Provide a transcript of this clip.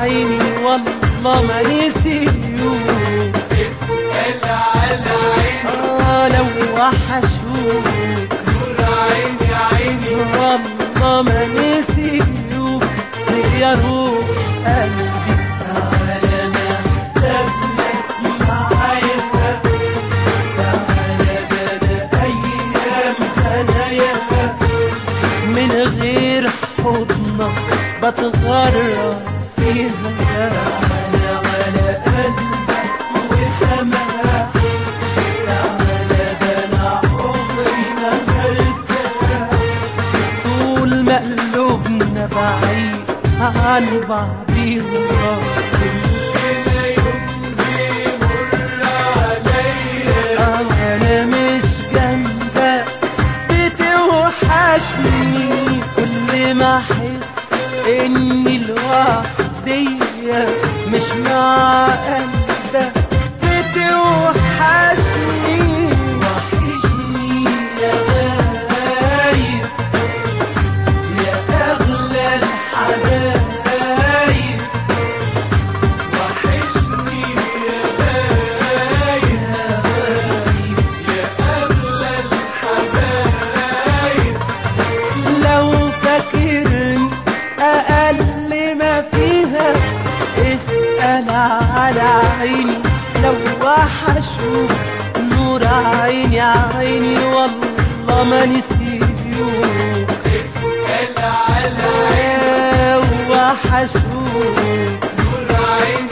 عيني والله ما نسيوك اسأل على عيني آه لو وحشوك نور عيني عيني والله ما نسيوك يا روح قلبي تعالى محتاج لك معايا تعالى ده ده أيام هنايا من غير حضنك بتغرب فيها تعالى على قلبك وسماك تعالى ده أنا عمري ما مرتاح طول ما قلوبنا بعيد عن بعضينا كل يوم بيمر عليا أنا مش جنبك بتوحشني كل ما أحس إني لوحدي مش مع قلبك بتوحشني وحشني يا غايب يا أغلى الحبايب وحشني يا غايب يا أغلى الحبايب لو فاكرني أقل ما فيها اسأل على عيني لو وحشوك نور عيني عيني والله ما نسيوك اسأل على عيني وحشوك نور عيني